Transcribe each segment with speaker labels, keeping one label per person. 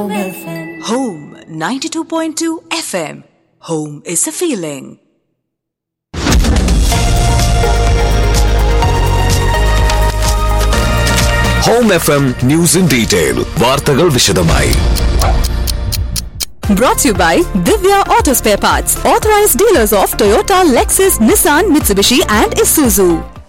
Speaker 1: Home FM.
Speaker 2: Home 92.2 FM. Home is a feeling.
Speaker 3: Home F M news in detail വാർത്തകൾ വിശദമായി
Speaker 2: Brought to you by Divya Auto Spare Parts, authorized dealers of Toyota, Lexus, Nissan, Mitsubishi, and Isuzu.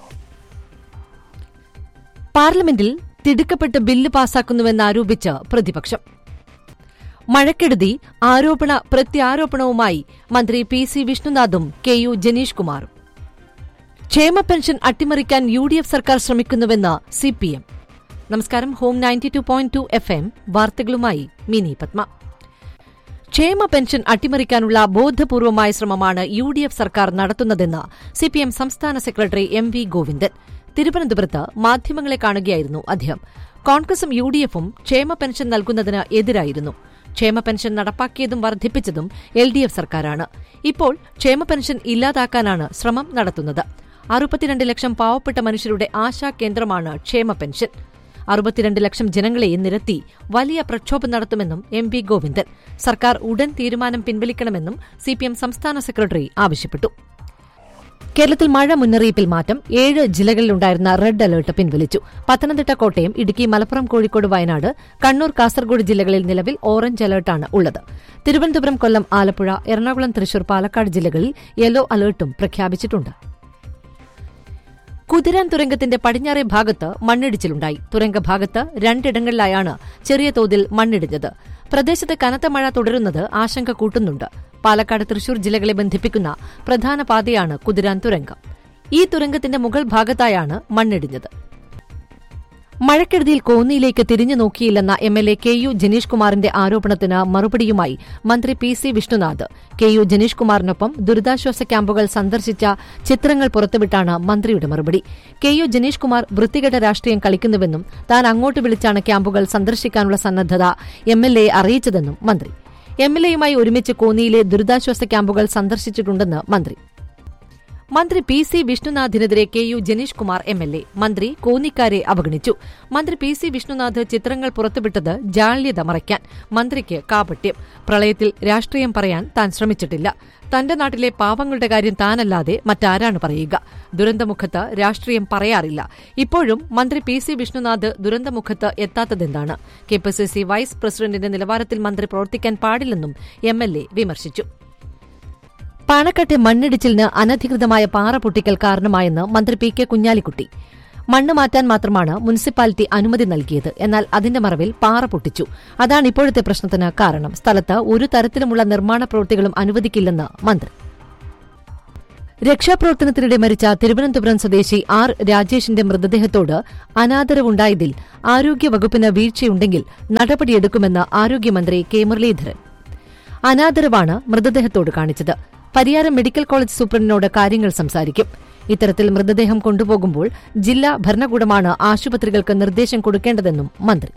Speaker 4: പാർലമെന്റിൽ തിടുക്കപ്പെട്ട് bill പാസാക്കുന്നുവെന്നാരോപിച്ച് പ്രതിപക്ഷം മഴക്കെടുതി ആരോപണ പ്രത്യാരോപണവുമായി മന്ത്രി P C വിഷ്ണുനാഥും K U Janeesh കുമാറും ക്ഷേമ പെൻഷൻ അട്ടിമറിക്കാൻ യു ഡി എഫ് സർക്കാർ ശ്രമിക്കുന്നുവെന്ന് സി പി എം നമസ്കാരം Home ninety two point two F M വാർത്തകളുമായി മിനി പത്മ ക്ഷേമ പെൻഷൻ അട്ടിമറിക്കാനുള്ള ബോധപൂർവമായ ശ്രമമാണ് യു ഡി എഫ് സർക്കാർ നടത്തുന്നതെന്ന് സിപിഎം സംസ്ഥാന സെക്രട്ടറി എം വി ഗോവിന്ദൻ തിരുവനന്തപുരത്ത് മാധ്യമങ്ങളെ കാണുകയായിരുന്നു അദ്ദേഹം കോൺഗ്രസും യു ഡി എഫും ക്ഷേമ പെൻഷൻ നൽകുന്നതിന് എതിരായിരുന്നു ക്ഷേമ പെൻഷൻ നടപ്പാക്കിയതും വർദ്ധിപ്പിച്ചതും എൽ ഡി എഫ് സർക്കാരാണ് ഇപ്പോൾ ക്ഷേമ പെൻഷൻ ഇല്ലാതാക്കാനാണ് ശ്രമം നടത്തുന്നത് അറുപത്തിരണ്ട് ലക്ഷം പാവപ്പെട്ട മനുഷ്യരുടെ ആശാ കേന്ദ്രമാണ് ക്ഷേമ പെൻഷൻ അറുപത്തിരണ്ട് ലക്ഷം ജനങ്ങളെ നിരത്തി വലിയ പ്രക്ഷോഭം നടത്തുമെന്നും എം വി ഗോവിന്ദൻ സർക്കാർ ഉടൻ തീരുമാനം പിൻവലിക്കണമെന്നും സിപിഎം സംസ്ഥാന സെക്രട്ടറി ആവശ്യപ്പെട്ടു കേരളത്തിൽ മഴ മുന്നറിയിപ്പിൽ മാറ്റം ഏഴ് ജില്ലകളിലുണ്ടായിരുന്ന റെഡ് അലർട്ട് പിൻവലിച്ചു പത്തനംതിട്ട കോട്ടയം ഇടുക്കി മലപ്പുറം കോഴിക്കോട് വയനാട് കണ്ണൂർ കാസർഗോഡ് ജില്ലകളിൽ നിലവിൽ ഓറഞ്ച് അലർട്ടാണ് ഉള്ളത് തിരുവനന്തപുരം കൊല്ലം ആലപ്പുഴ എറണാകുളം തൃശൂർ പാലക്കാട് ജില്ലകളിൽ യെല്ലോ അലർട്ടും പ്രഖ്യാപിച്ചിട്ടുണ്ട് കുതിരാൻ തുരങ്കത്തിന്റെ പടിഞ്ഞാറേ ഭാഗത്ത് മണ്ണിടിച്ചിലുണ്ടായി തുരങ്കഭാഗത്ത് രണ്ടിടങ്ങളിലായാണ് ചെറിയ തോതിൽ മണ്ണിടിഞ്ഞത് പ്രദേശത്ത് കനത്ത മഴ തുടരുന്നത് ആശങ്ക കൂട്ടുന്നുണ്ട് പാലക്കാട് തൃശൂർ ജില്ലകളെ ബന്ധിപ്പിക്കുന്ന പ്രധാന പാതയാണ് കുതിരാൻ തുരങ്കം ഈ തുരങ്കത്തിന്റെ മുകൾ ഭാഗത്തായാണ് മണ്ണിടിഞ്ഞത് മഴക്കെടുതിയിൽ കോന്നിയിലേക്ക് തിരിഞ്ഞു നോക്കിയില്ലെന്ന M L A K U Janeesh കുമാറിന്റെ ആരോപണത്തിന് മറുപടിയുമായി മന്ത്രി P C Vishnunath K U Janeesh കുമാറിനൊപ്പം ദുരിതാശ്വാസ ക്യാമ്പുകൾ സന്ദർശിച്ച ചിത്രങ്ങൾ പുറത്തുവിട്ടാണ് മന്ത്രിയുടെ മറുപടി കെ യു ജനീഷ് കുമാർ വൃത്തികെട്ട രാഷ്ട്രീയം കളിക്കുന്നുവെന്നും താൻ അങ്ങോട്ട് വിളിച്ചാണ് ക്യാമ്പുകൾ സന്ദർശിക്കാനുള്ള സന്നദ്ധത എം എൽ എ അറിയിച്ചതെന്നും മന്ത്രി എം എൽ എയുമായി ഒരുമിച്ച് കോന്നിയിലെ ദുരിതാശ്വാസ ക്യാമ്പുകൾ സന്ദർശിച്ചിട്ടുണ്ടെന്ന് മന്ത്രി മന്ത്രി പി സി വിഷ്ണുനാഥിനെതിരെ K U Janeesh Kumar M L A മന്ത്രി കോന്നിക്കാരെ അവഗണിച്ചു മന്ത്രി പി സി വിഷ്ണുനാഥ് ചിത്രങ്ങൾ പുറത്തുവിട്ടത് ജാള്യത മറയ്ക്കാൻ മന്ത്രിക്ക് കാപട്യം പ്രളയത്തിൽ രാഷ്ട്രീയം പറയാൻ താൻ ശ്രമിച്ചിട്ടില്ല തന്റെ നാട്ടിലെ പാവങ്ങളുടെ കാര്യം താനല്ലാതെ മറ്റാരാണ് പറയുക ദുരന്തമുഖത്ത് രാഷ്ട്രീയം പറയാറില്ല ഇപ്പോഴും മന്ത്രി പി സി വിഷ്ണുനാഥ് ദുരന്തമുഖത്ത് എത്താത്തതെന്താണ് K P C C vice പ്രസിഡന്റിന്റെ നിലവാരത്തിൽ മന്ത്രി പ്രവർത്തിക്കാൻ പാടില്ലെന്നും എം എൽ എ വിമർശിച്ചു പാണക്കാട്ടെ മണ്ണിടിച്ചിലിന് അനധികൃതമായ പാറ പൊട്ടിക്കൽ കാരണമായെന്ന് മന്ത്രി പി കെ കുഞ്ഞാലിക്കുട്ടി മണ്ണ് മാറ്റാൻ മാത്രമാണ് മുനിസിപ്പാലിറ്റി അനുമതി നൽകിയത് എന്നാൽ അതിന്റെ മറവിൽ പാറ പൊട്ടിച്ചു അതാണ് ഇപ്പോഴത്തെ പ്രശ്നത്തിന് കാരണം സ്ഥലത്ത് ഒരു തരത്തിലുമുള്ള നിർമ്മാണ പ്രവൃത്തികളും അനുവദിക്കില്ലെന്ന് മന്ത്രി രക്ഷാപ്രവർത്തനത്തിനിടെ മരിച്ച തിരുവനന്തപുരം സ്വദേശി ആർ രാജേഷിന്റെ മൃതദേഹത്തോട് അനാദരവുണ്ടായതിൽ ആരോഗ്യവകുപ്പിന് വീഴ്ചയുണ്ടെങ്കിൽ നടപടിയെടുക്കുമെന്ന് ആരോഗ്യമന്ത്രി കെ മുരളീധരൻ അനാദരവാണ് മൃതദേഹത്തോട് കാണിച്ചത് പരിയാരം മെഡിക്കൽ കോളേജ് സൂപ്രണ്ടിനോട് കാര്യങ്ങൾ സംസാരിക്കും ഇത്തരത്തിൽ മൃതദേഹം കൊണ്ടുപോകുമ്പോൾ ജില്ലാ ഭരണകൂടമാണ് ആശുപത്രികൾക്ക് നിർദ്ദേശം കൊടുക്കേണ്ടതെന്നും മന്ത്രി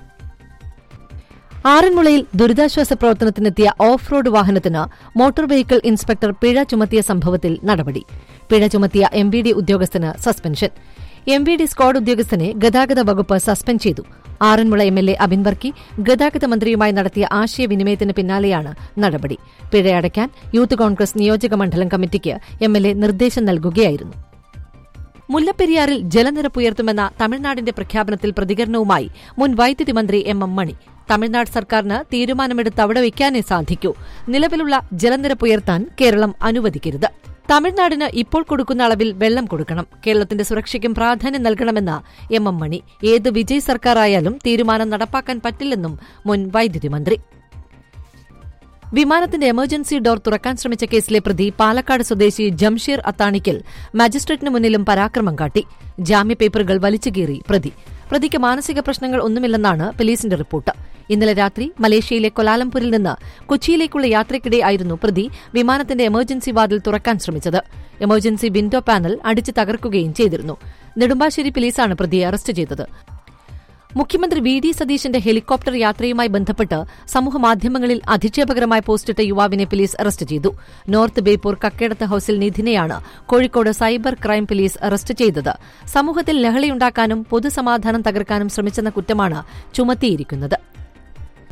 Speaker 4: ആറന്മുളയിൽ ദുരിതാശ്വാസ പ്രവർത്തനത്തിനെത്തിയ ഓഫ് റോഡ് വാഹനത്തിന് മോട്ടോർ വെഹിക്കിൾ ഇൻസ്പെക്ടർ പിഴ ചുമത്തിയ സംഭവത്തിൽ നടപടി പിഴ ചുമത്തിയ എം വി ഡി ഉദ്യോഗസ്ഥന് suspension M V D squad ഉദ്യോഗസ്ഥനെ ഗതാഗത വകുപ്പ് സസ്പെൻഡ് ചെയ്തു Aranmula M L A Abin Varkey ഗതാഗത മന്ത്രിയുമായി നടത്തിയ ആശയവിനിമയത്തിന് പിന്നാലെയാണ് നടപടി പിഴയടയ്ക്കാൻ യൂത്ത് കോൺഗ്രസ് നിയോജക മണ്ഡലം കമ്മിറ്റിക്ക് എം എൽ എ നിർദ്ദേശം നൽകുകയായിരുന്നു മുല്ലപ്പെരിയാറിൽ ജലനിരപ്പ് ഉയർത്തുമെന്ന തമിഴ്നാടിന്റെ പ്രഖ്യാപനത്തിൽ പ്രതികരണവുമായി മുൻ വൈദ്യുതി മന്ത്രി എം എം മണി തമിഴ്നാട് സർക്കാരിന് തീരുമാനമെടുത്ത് അവിടെ വയ്ക്കാനേ സാധിക്കൂ നിലവിലുള്ള ജലനിരപ്പ് ഉയർത്താൻ കേരളം അനുവദിക്കരുത് തമിഴ്നാടിന് ഇപ്പോൾ കൊടുക്കുന്ന അളവിൽ വെള്ളം കൊടുക്കണം കേരളത്തിന്റെ സുരക്ഷയ്ക്കും പ്രാധാന്യം നൽകണമെന്ന് എം എം മണി ഏത് വിജയ് സർക്കാർ ആയാലും തീരുമാനം നടപ്പാക്കാൻ പറ്റില്ലെന്നും മുൻ വൈദ്യുതി മന്ത്രി വിമാനത്തിന്റെ എമർജൻസി ഡോർ തുറക്കാൻ ശ്രമിച്ച കേസിലെ പ്രതി പാലക്കാട് സ്വദേശി ജംഷീർ അത്താണിക്കൽ മജിസ്ട്രേറ്റിന് മുന്നിലും പരാക്രമം കാട്ടി ജാമ്യ പേപ്പറുകൾ വലിച്ചുകീറി പ്രതി പ്രതിക്ക് മാനസിക പ്രശ്നങ്ങൾ ഒന്നുമില്ലെന്നാണ് പോലീസിന്റെ റിപ്പോർട്ട് ഇന്നലെ രാത്രി മലേഷ്യയിലെ കൊലാലംപൂരിൽ നിന്ന് കൊച്ചിയിലേക്കുള്ള യാത്രയ്ക്കിടെ ആയിരുന്നു പ്രതി വിമാനത്തിന്റെ എമർജൻസി വാതിൽ തുറക്കാൻ ശ്രമിച്ചത് എമർജൻസി വിൻഡോ പാനൽ അടിച്ചു തകർക്കുകയും ചെയ്തിരുന്നു നെടുമ്പാശ്ശേരി പോലീസാണ് പ്രതിയെ അറസ്റ്റ് ചെയ്തത് മുഖ്യമന്ത്രി വി ഡി സതീശന്റെ ഹെലികോപ്റ്റർ യാത്രയുമായി ബന്ധപ്പെട്ട് സമൂഹമാധ്യമങ്ങളിൽ അധിക്ഷേപകരമായ പോസ്റ്റിട്ട യുവാവിനെ പോലീസ് അറസ്റ്റ് ചെയ്തു നോർത്ത് ബേപ്പൂർ കക്കേടത്ത് ഹൌസിൽ നിധിനെയാണ് Kozhikode cyber crime police arrest ചെയ്തത് സമൂഹത്തിൽ ലഹളയുണ്ടാക്കാനും പൊതുസമാധാനം തകർക്കാനും ശ്രമിച്ചെന്ന കുറ്റമാണ് ചുമത്തിയിരിക്കുന്നത്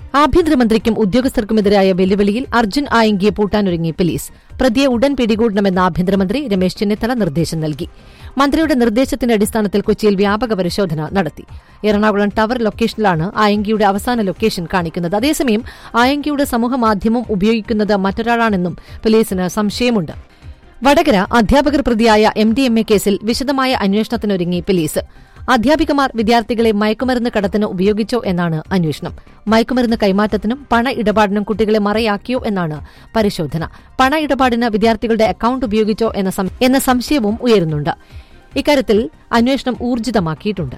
Speaker 4: ആഭ്യന്തരമന്ത്രിക്കും ഉദ്യോഗസ്ഥർക്കുമെതിരായ വെല്ലുവിളിയിൽ അർജുൻ ആയങ്കിയെ പൂട്ടാനൊരുങ്ങി പോലീസ് പ്രതിയെ ഉടൻ പിടികൂടണമെന്ന് ആഭ്യന്തരമന്ത്രി രമേശ് ചെന്നിത്തല നിർദ്ദേശം നൽകി മന്ത്രിയുടെ നിർദ്ദേശത്തിന്റെ അടിസ്ഥാനത്തിൽ കൊച്ചിയിൽ വ്യാപക പരിശോധന നടത്തി എറണാകുളം ടവർ ലൊക്കേഷനിലാണ് ആയങ്കിയുടെ അവസാന ലൊക്കേഷൻ കാണിക്കുന്നത് അതേസമയം ആയങ്കിയുടെ സമൂഹമാധ്യമം ഉപയോഗിക്കുന്നത് മറ്റൊരാളാണെന്നും പോലീസിന് സംശയമുണ്ട് വടകര അധ്യാപകർ പ്രതിയായ എം ഡി എം എ കേസിൽ വിശദമായ അന്വേഷണത്തിനൊരുങ്ങി പോലീസ് അധ്യാപികമാർ വിദ്യാർത്ഥികളെ മയക്കുമരുന്ന് കടത്തിന് ഉപയോഗിച്ചോ എന്നാണ് അന്വേഷണം മയക്കുമരുന്ന് കൈമാറ്റത്തിനും പണ ഇടപാടിനും കുട്ടികളെ മറയാക്കിയോ എന്നാണ് പരിശോധന പണ ഇടപാടിന് വിദ്യാർത്ഥികളുടെ അക്കൌണ്ട് ഉപയോഗിച്ചോ എന്ന സം- എന്ന സംശയവും ഉയരുന്നുണ്ട് ഇക്കാര്യത്തിൽ അന്വേഷണം ഊർജിതമാക്കിയിട്ടുണ്ട്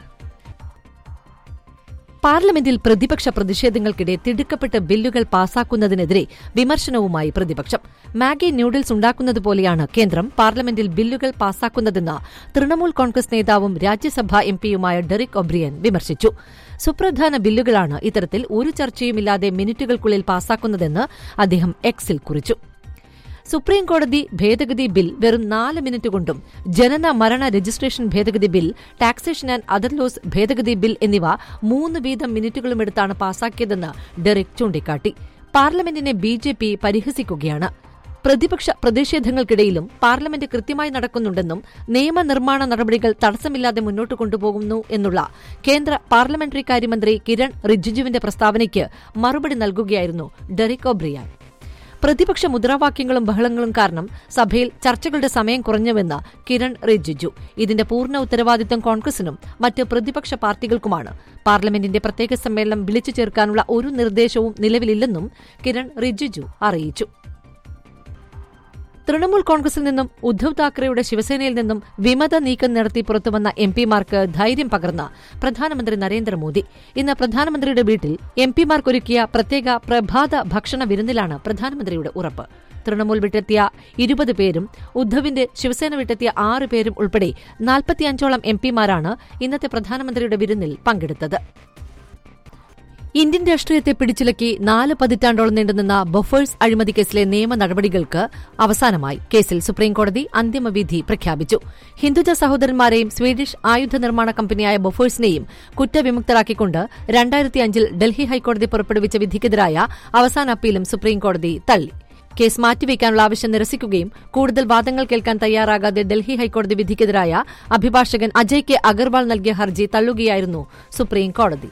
Speaker 4: പാർലമെന്റിൽ പ്രതിപക്ഷ പ്രതിഷേധങ്ങൾക്കിടെ തിടുക്കപ്പെട്ട് ബില്ലുകൾ പാസാക്കുന്നതിനെതിരെ വിമർശനവുമായി പ്രതിപക്ഷം മാഗി ന്യൂഡിൽസ് ഉണ്ടാക്കുന്നതുപോലെയാണ് കേന്ദ്രം പാർലമെന്റിൽ ബില്ലുകൾ പാസാക്കുന്നതെന്ന് തൃണമൂൽ കോൺഗ്രസ് നേതാവും രാജ്യസഭാ എംപിയുമായ ഡെറിക് ഒബ്രിയൻ വിമർശിച്ചു സുപ്രധാന ബില്ലുകളാണ് ഇത്തരത്തിൽ ഒരു ചർച്ചയുമില്ലാതെ മിനിറ്റുകൾക്കുള്ളിൽ പാസാക്കുന്നതെന്ന് അദ്ദേഹം എക്സിൽ കുറിച്ചു സുപ്രീം കോടതി ഭേദഗതി ബിൽ വെറും നാല് മിനിറ്റ് കൊണ്ടും ജനന മരണ രജിസ്ട്രേഷൻ ഭേദഗതി bill taxation and other laws ഭേദഗതി ബിൽ എന്നിവ മൂന്ന് വീതം മിനിറ്റുകളുമെടുത്താണ് പാസാക്കിയതെന്ന് ഡെറിക് ചൂണ്ടിക്കാട്ടി പാർലമെന്റിനെ ബി ജെ പി പരിഹസിക്കുകയാണ് പ്രതിപക്ഷ പ്രതിഷേധങ്ങൾക്കിടയിലും പാർലമെന്റ് കൃത്യമായി നടക്കുന്നുണ്ടെന്നും നിയമനിർമ്മാണ നടപടികൾ തടസ്സമില്ലാതെ മുന്നോട്ട് കൊണ്ടുപോകുന്നു എന്നുള്ള കേന്ദ്ര പാർലമെന്ററി കാര്യമന്ത്രി കിരൺ റിജിജുവിന്റെ പ്രസ്താവനയ്ക്ക് മറുപടി നൽകുകയായിരുന്നു ഡെറിക് ഒബ്രിയാൻ പ്രതിപക്ഷ മുദ്രാവാക്യങ്ങളും ബഹളങ്ങളും കാരണം സഭയിൽ ചർച്ചകളുടെ സമയം കുറഞ്ഞുവെന്ന് കിരൺ റിജിജു ഇതിന്റെ പൂർണ്ണ ഉത്തരവാദിത്തം കോൺഗ്രസിനും മറ്റ് പ്രതിപക്ഷ പാർട്ടികൾക്കുമാണ് പാർലമെന്റിന്റെ പ്രത്യേക സമ്മേളനം വിളിച്ചു ചേർക്കാനുള്ള ഒരു നിർദ്ദേശവും നിലവിലില്ലെന്നും കിരൺ റിജിജു അറിയിച്ചു തൃണമൂൽ കോൺഗ്രസിൽ നിന്നും ഉദ്ധവ് താക്കറെയുടെ ശിവസേനയിൽ നിന്നും വിമത നീക്കം നടത്തി പുറത്തുവന്ന എം പിമാർക്ക് ധൈര്യം പകർന്ന പ്രധാനമന്ത്രി നരേന്ദ്രമോദി ഇന്ന് പ്രധാനമന്ത്രിയുടെ വീട്ടിൽ എം പിമാർക്കൊരുക്കിയ പ്രത്യേക പ്രഭാത ഭക്ഷണ വിരുന്നിലാണ് പ്രധാനമന്ത്രിയുടെ ഉറപ്പ് തൃണമൂൽ വിട്ടെത്തിയ ഇരുപത് പേരും ഉദ്ധവിന്റെ ശിവസേന വിട്ടെത്തിയ ആറ് പേരും ഉൾപ്പെടെ നാൽപ്പത്തിയഞ്ചോളം എം പിമാരാണ് ഇന്നത്തെ പ്രധാനമന്ത്രിയുടെ വിരുന്നിൽ പങ്കെടുത്തത് ഇന്ത്യൻ രാഷ്ട്രീയത്തെ പിടിച്ചുലക്കി നാല് പതിറ്റാണ്ടോളം നീണ്ടുനിന്ന ബൊഫേഴ്സ് അഴിമതി കേസിലെ നിയമ നടപടികൾക്ക് അവസാനമായി കേസിൽ സുപ്രീംകോടതി അന്തിമവിധി പ്രഖ്യാപിച്ചു ഹിന്ദുജ സഹോദരന്മാരെയും സ്വീഡിഷ് ആയുധ നിർമ്മാണ കമ്പനിയായ ബൊഫേഴ്സിനെയും കുറ്റവിമുക്തരാക്കിക്കൊണ്ട് രണ്ടായിരത്തി അഞ്ചിൽ ഡൽഹി ഹൈക്കോടതി പുറപ്പെടുവിച്ച വിധിക്കെതിരായ അവസാന അപ്പീലും സുപ്രീംകോടതി തള്ളി കേസ് മാറ്റിവെക്കാനുള്ള ആവശ്യം നിരസിക്കുകയും കൂടുതൽ വാദങ്ങൾ കേൾക്കാൻ തയ്യാറാകാതെ ഡൽഹി ഹൈക്കോടതി വിധിക്കെതിരായ അഭിഭാഷകൻ അജയ് കെ അഗർവാൾ നൽകിയ ഹർജി തള്ളുകയായിരുന്നു സുപ്രീംകോടതി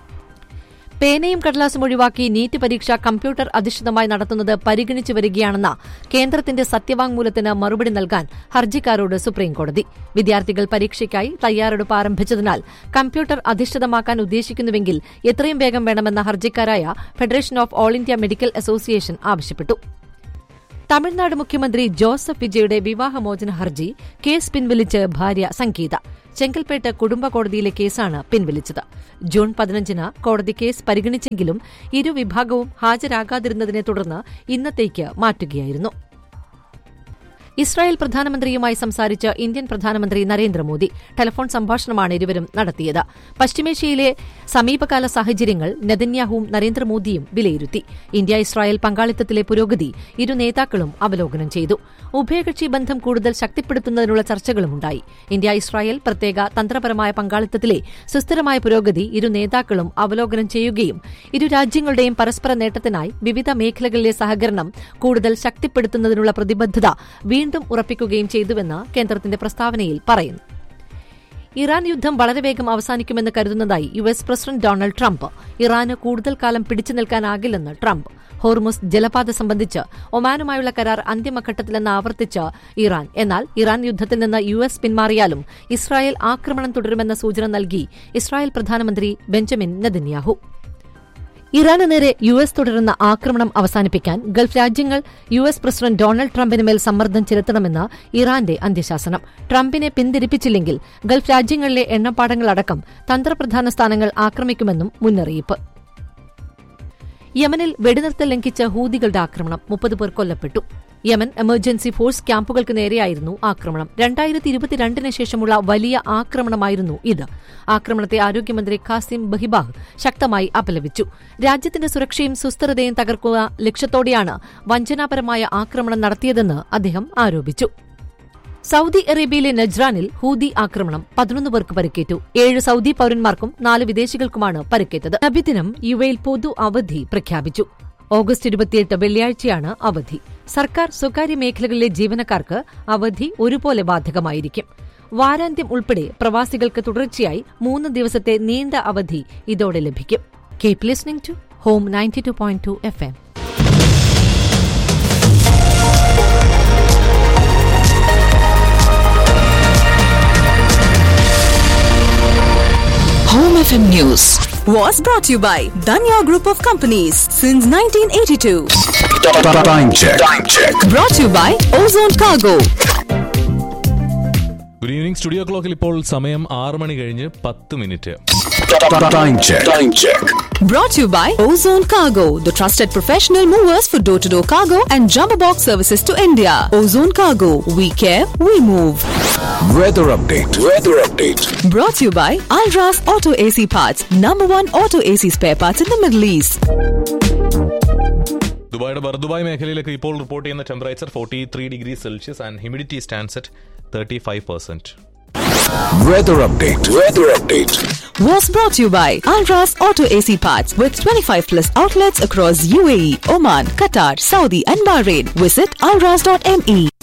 Speaker 4: പേനയും കടലാസും ഒഴിവാക്കി നീറ്റ് പരീക്ഷ കമ്പ്യൂട്ടർ അധിഷ്ഠിതമായി നടത്തുന്നത് പരിഗണിച്ചു വരികയാണെന്ന കേന്ദ്രത്തിന്റെ സത്യവാങ്മൂലത്തിന് മറുപടി നൽകാൻ ഹർജിക്കാരോട് സുപ്രീംകോടതി വിദ്യാർത്ഥികൾ പരീക്ഷയ്ക്കായി തയ്യാറെടുപ്പ് ആരംഭിച്ചതിനാൽ കമ്പ്യൂട്ടർ അധിഷ്ഠിതമാക്കാൻ ഉദ്ദേശിക്കുന്നുവെങ്കിൽ എത്രയും വേഗം വേണമെന്ന ഹർജിക്കാരായ federation of all India medical association ആവശ്യപ്പെട്ടു തമിഴ്നാട് മുഖ്യമന്ത്രി ജോസഫ് വിജയുടെ വിവാഹമോചന ഹർജി കേസ് പിൻവലിച്ച് ഭാര്യ സംഗീത ചെങ്കൽപ്പേട്ട് കുടുംബ കോടതിയിലെ കേസാണ് പിൻവലിച്ചത് ജൂൺ പതിനഞ്ചിന് കോടതി കേസ് പരിഗണിച്ചെങ്കിലും ഇരുവിഭാഗവും ഹാജരാകാതിരുന്നതിനെ തുടർന്ന് ഇന്നത്തേക്ക് മാറ്റുകയായിരുന്നു ഇസ്രായേൽ പ്രധാനമന്ത്രിയുമായി സംസാരിച്ച ഇന്ത്യൻ പ്രധാനമന്ത്രി നരേന്ദ്രമോദി ടെലിഫോൺ സംഭാഷണമാണ് ഇരുവരും നടത്തിയത് പശ്ചിമേഷ്യയിലെ സമീപകാല സാഹചര്യങ്ങൾ നെതന്യാഹുവും നരേന്ദ്രമോദിയും വിലയിരുത്തി ഇന്ത്യ ഇസ്രായേൽ പങ്കാളിത്തത്തിലെ പുരോഗതി ഇരു നേതാക്കളും അവലോകനം ചെയ്തു ഉഭയകക്ഷി ബന്ധം കൂടുതൽ ശക്തിപ്പെടുത്തുന്നതിനുള്ള ചർച്ചകളുമുണ്ടായി ഇന്ത്യ ഇസ്രായേൽ പ്രത്യേക തന്ത്രപരമായ പങ്കാളിത്തത്തിലെ സുസ്ഥിരമായ പുരോഗതി ഇരു നേതാക്കളും അവലോകനം ചെയ്യുകയും ഇരു രാജ്യങ്ങളുടെയും പരസ്പര നേട്ടത്തിനായി വിവിധ മേഖലകളിലെ സഹകരണം കൂടുതൽ ശക്തിപ്പെടുത്തുന്നതിനുള്ള പ്രതിബദ്ധത വീണ്ടും ഉറപ്പിക്കുകയും ചെയ്തുവെന്ന് കേന്ദ്രത്തിന്റെ പ്രസ്താവനയിൽ പറയുന്നു ഇറാൻ യുദ്ധം വളരെ വേഗം അവസാനിക്കുമെന്ന് കരുതുന്നതായി U S president Donald Trump ഇറാന് കൂടുതൽ കാലം പിടിച്ചു നിൽക്കാനാകില്ലെന്ന് ട്രംപ് ഹോർമുസ് ജലപാത സംബന്ധിച്ച് ഒമാനുമായുള്ള കരാർ അന്തിമഘട്ടത്തിലെന്ന് ആവർത്തിച്ച് ഇറാൻ എന്നാൽ ഇറാൻ യുദ്ധത്തിൽ നിന്ന് യു എസ് പിന്മാറിയാലും ഇസ്രായേൽ ആക്രമണം തുടരുമെന്ന സൂചന നൽകി ഇസ്രായേൽ പ്രധാനമന്ത്രി ബെഞ്ചമിൻ നെതന്യാഹു ഇറാന് നേരെ യു എസ് തുടരുന്ന ആക്രമണം അവസാനിപ്പിക്കാൻ ഗൾഫ് രാജ്യങ്ങൾ യു എസ് പ്രസിഡന്റ് ഡൊണാൾഡ് ട്രംപിന് മേൽ സമ്മർദ്ദം ചെലുത്തണമെന്ന് ഇറാന്റെ അന്ത്യശാസനം ട്രംപിനെ പിന്തിരിപ്പിച്ചില്ലെങ്കിൽ ഗൾഫ് രാജ്യങ്ങളിലെ എണ്ണപ്പാടങ്ങളടക്കം തന്ത്രപ്രധാന സ്ഥാനങ്ങൾ ആക്രമിക്കുമെന്നും മുന്നറിയിപ്പ് യമനിൽ വെടിനിർത്തൽ ലംഘിച്ച ഹൂതികളുടെ ആക്രമണം മുപ്പത് പേർ കൊല്ലപ്പെട്ടു യമൻ എമർജൻസി ഫോഴ്സ് ക്യാമ്പുകൾക്ക് നേരെയായിരുന്നു ആക്രമണം രണ്ടായിരത്തി ഇരുപത്തിരണ്ടിന് ശേഷമുള്ള വലിയ ആക്രമണമായിരുന്നു ഇത് ആക്രമണത്തെ ആരോഗ്യമന്ത്രി ഖാസിം ബഹിബാഹ് ശക്തമായി അപലപിച്ചു രാജ്യത്തിന്റെ സുരക്ഷയും സുസ്ഥിരതയും തകർക്കുക ലക്ഷ്യത്തോടെയാണ് വഞ്ചനാപരമായ ആക്രമണം നടത്തിയതെന്ന് അദ്ദേഹം ആരോപിച്ചു സൗദി അറേബ്യയിലെ നജ്റാനിൽ ഹൂതി ആക്രമണം പതിനൊന്ന് പേർക്ക് പരിക്കേറ്റു ഏഴ് സൗദി പൌരന്മാർക്കും നാല് വിദേശികൾക്കുമാണ് പരിക്കേറ്റത് നബിദിനം യു എയിൽ പൊതു അവധി പ്രഖ്യാപിച്ചു ഓഗസ്റ്റ് ഇരുപത്തിയെട്ട് വെള്ളിയാഴ്ചയാണ് അവധി സർക്കാർ സ്വകാര്യ മേഖലകളിലെ ജീവനക്കാർക്ക് അവധി ഒരുപോലെ ബാധകമായിരിക്കും വാരാന്ത്യം ഉൾപ്പെടെ പ്രവാസികൾക്ക് തുടർച്ചയായി മൂന്ന് ദിവസത്തെ നീണ്ട അവധി ഇതോടെ ലഭിക്കും keep listening to Home ninety two point two F M
Speaker 2: Home FM News was brought to you by Danya Group of Companies since 1982.
Speaker 3: Time check. Time check.
Speaker 2: Brought to you by Ozone Cargo.
Speaker 1: Good evening studio ക്ലോക്കിൽ ഇപ്പോൾ സമയം ആറ് മണി കഴിഞ്ഞ് പത്ത് minute
Speaker 3: Time check. Time check.
Speaker 2: Brought to you by Ozone Cargo, the trusted professional movers for door to door cargo and jumbo box services to India. Ozone Cargo, we care, we move.
Speaker 3: Weather update. Weather update.
Speaker 2: Brought to you by Alras Auto AC Parts, number one auto AC spare parts in the Middle East.
Speaker 1: ദുബായുടെ Bur Dubai മേഖലയിലേക്ക് ഇപ്പോൾ report ചെയ്യുന്ന temperature forty three degree Celsius and humidity stands at thirty five percent
Speaker 3: Weather update. Weather update.
Speaker 2: Was brought to you by Alras Auto AC Parts with 25 plus outlets across UAE, Oman, Qatar, Saudi, and Bahrain. Visit alras.me.